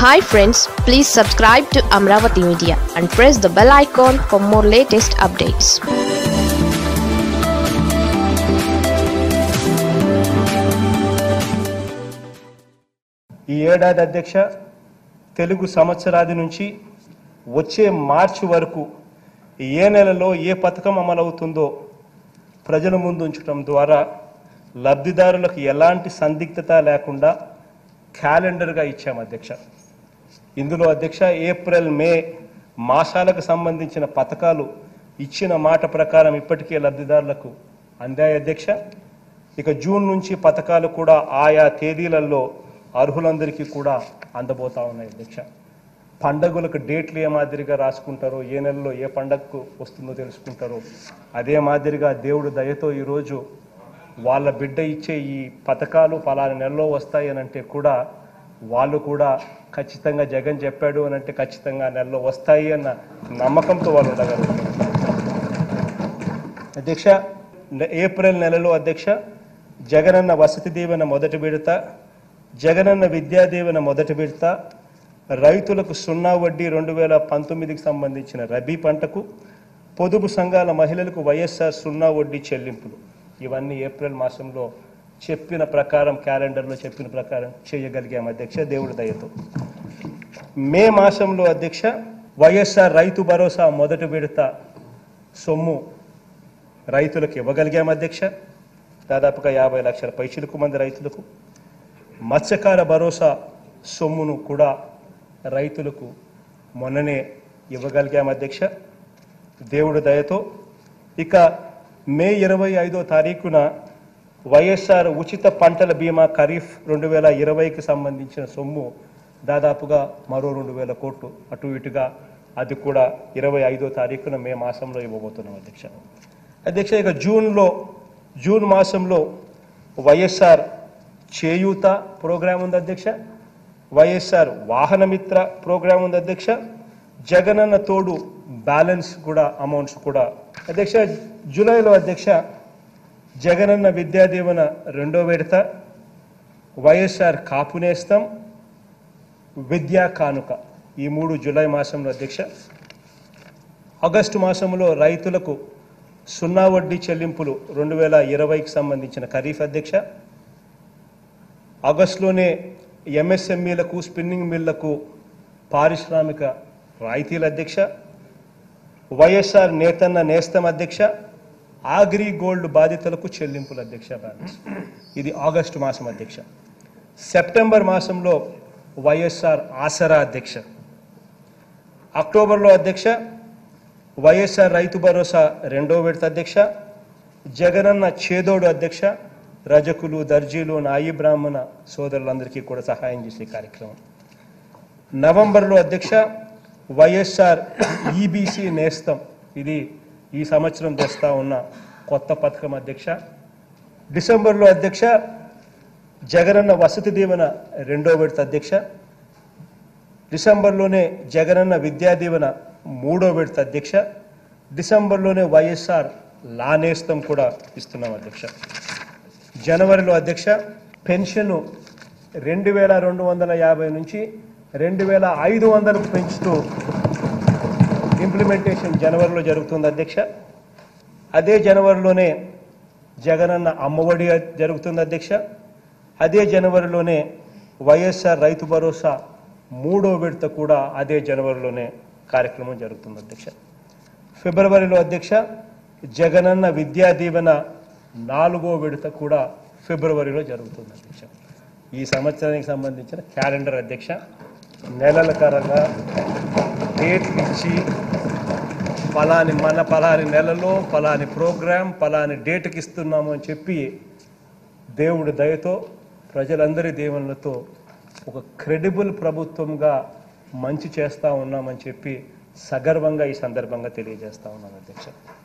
hi friends please subscribe to Amaravati media and press the bell icon for more latest updates ఈ ఏడాది అధ్యక్ష తెలుగు సంవత్సరాది నుంచి వచ్చే మార్చి వరకు ఏ నెలలో ఏ పథకం అమలవుతుందో ప్రజల ముందు ఉంచడం ద్వారా లబ్ధిదారులకు ఎలాంటి సందిగ్ధత లేకుండా క్యాలెండర్గా ఇచ్చాం అధ్యక్ష ఇందులో అధ్యక్ష ఏప్రిల్ మే మాసాలకు సంబంధించిన పథకాలు ఇచ్చిన మాట ప్రకారం ఇప్పటికే లబ్ధిదారులకు అందాయి అధ్యక్ష ఇక జూన్ నుంచి పథకాలు కూడా ఆయా తేదీలలో అర్హులందరికీ కూడా అందబోతా ఉన్నాయి అధ్యక్ష పండగలకు డేట్లు ఏ మాదిరిగా రాసుకుంటారో ఏ నెలలో ఏ పండగకు వస్తుందో తెలుసుకుంటారో అదే మాదిరిగా దేవుడు దయతో ఈరోజు వాళ్ళ బిడ్డ ఇచ్చే ఈ పథకాలు పలానా నెలలో వస్తాయి అని అంటే కూడా వాళ్ళు కూడా ఖచ్చితంగా జగన్ చెప్పాడు అని అంటే ఖచ్చితంగా ఆ నెలలో వస్తాయి అన్న నమ్మకంతో వాళ్ళు ఉండగలుగుతారు అధ్యక్ష న- ఏప్రిల్ నెలలో అధ్యక్ష జగనన్న వసతి దీవెన మొదటి విడత జగనన్న విద్యా దీవెన మొదటి విడత రైతులకు సున్నా వడ్డీ రెండు వేల పంతొమ్మిదికి సంబంధించిన రబీ పంటకు పొదుపు సంఘాల మహిళలకు వైఎస్ఆర్ సున్నా వడ్డీ చెల్లింపులు ఇవన్నీ ఏప్రిల్ మాసంలో చెప్పిన ప్రకారం క్యాలెండర్లో చెప్పిన ప్రకారం చేయగలిగాం అధ్యక్ష దేవుడి దయతో మే మాసంలో అధ్యక్ష వైఎస్ఆర్ రైతు భరోసా మొదటి విడత సొమ్ము రైతులకు ఇవ్వగలిగాం అధ్యక్ష దాదాపుగా యాభై లక్షల పైచిలకు మంది రైతులకు మత్స్యకార భరోసా సొమ్మును కూడా రైతులకు మొన్ననే ఇవ్వగలిగాం అధ్యక్ష దేవుడి దయతో ఇక మే ఇరవై ఐదో తారీఖున వైఎస్ఆర్ ఉచిత పంటల బీమా ఖరీఫ్ రెండు వేల ఇరవైకి సంబంధించిన సొమ్ము దాదాపుగా మరో రెండు వేల కోట్లు అటు ఇటుగా అది కూడా ఇరవై ఐదో తారీఖున మే మాసంలో ఇవ్వబోతున్నాం అధ్యక్ష అధ్యక్ష ఇక జూన్లో జూన్ మాసంలో వైఎస్ఆర్ చేయూత ప్రోగ్రాం ఉంది అధ్యక్ష వైఎస్ఆర్ వాహనమిత్ర ప్రోగ్రాం ఉంది అధ్యక్ష జగనన్న తోడు బ్యాలెన్స్ కూడా అమౌంట్స్ కూడా అధ్యక్ష జూలైలో అధ్యక్ష జగనన్న విద్యా దీవెన రెండో విడత వైఎస్ఆర్ కాపు నేస్తం విద్యా కానుక ఈ మూడు జూలై మాసంలో అధ్యక్ష ఆగస్టు మాసంలో రైతులకు సున్నా వడ్డీ చెల్లింపులు రెండు వేల ఇరవైకి సంబంధించిన ఖరీఫ్ అధ్యక్ష ఆగస్టులోనే ఎంఎస్ఎంఈలకు స్పిన్నింగ్ మిల్లకు పారిశ్రామిక రాయితీల అధ్యక్ష వైఎస్ఆర్ నేతన్న నేస్తం అధ్యక్ష ఆగ్రి గోల్డ్ బాధితులకు చెల్లింపుల అధ్యక్ష బ్యాలెన్స్ ఇది ఆగస్టు మాసం అధ్యక్ష సెప్టెంబర్ మాసంలో వైఎస్ఆర్ ఆసరా అధ్యక్ష అక్టోబర్లో అధ్యక్ష వైఎస్ఆర్ రైతు భరోసా రెండో విడత అధ్యక్ష జగనన్న చేదోడు అధ్యక్ష రజకులు దర్జీలు నాయి బ్రాహ్మణ సోదరులందరికీ కూడా సహాయం చేసే కార్యక్రమం నవంబర్లో అధ్యక్ష వైఎస్ఆర్ ఈబీసీ నేస్తం ఇది ఈ సంవత్సరం తెస్తా ఉన్న కొత్త పథకం అధ్యక్ష డిసెంబర్లో అధ్యక్ష జగనన్న వసతి దీవెన రెండో విడత అధ్యక్ష డిసెంబర్లోనే జగనన్న విద్యా దీవెన మూడో విడత అధ్యక్ష డిసెంబర్లోనే వైఎస్ఆర్ లానేస్తం కూడా ఇస్తున్నాం అధ్యక్ష జనవరిలో అధ్యక్ష పెన్షన్ రెండు వేల రెండు వందల యాభై నుంచి రెండు వేల ఐదు వందలకు పెంచుతూ ఇంప్లిమెంటేషన్ జనవరిలో జరుగుతుంది అధ్యక్ష అదే జనవరిలోనే జగనన్న అమ్మఒడి జరుగుతుంది అధ్యక్ష అదే జనవరిలోనే వైఎస్ఆర్ రైతు భరోసా మూడో విడత కూడా అదే జనవరిలోనే కార్యక్రమం జరుగుతుంది అధ్యక్ష ఫిబ్రవరిలో అధ్యక్ష జగనన్న విద్యా దీవెన నాలుగో విడత కూడా ఫిబ్రవరిలో జరుగుతుంది అధ్యక్ష ఈ సంవత్సరానికి సంబంధించిన క్యాలెండర్ అధ్యక్ష నెలల కరంగా డేట్లు ఇచ్చి ఫలాని మన ఫలాని నెలలో ఫలాని ప్రోగ్రాం ఫలాని డేట్కి ఇస్తున్నాము అని చెప్పి దేవుడి దయతో ప్రజలందరి దీవెనలతో ఒక క్రెడిబుల్ ప్రభుత్వంగా మంచి చేస్తా ఉన్నామని చెప్పి సగర్వంగా ఈ సందర్భంగా తెలియజేస్తా ఉన్నాను అధ్యక్ష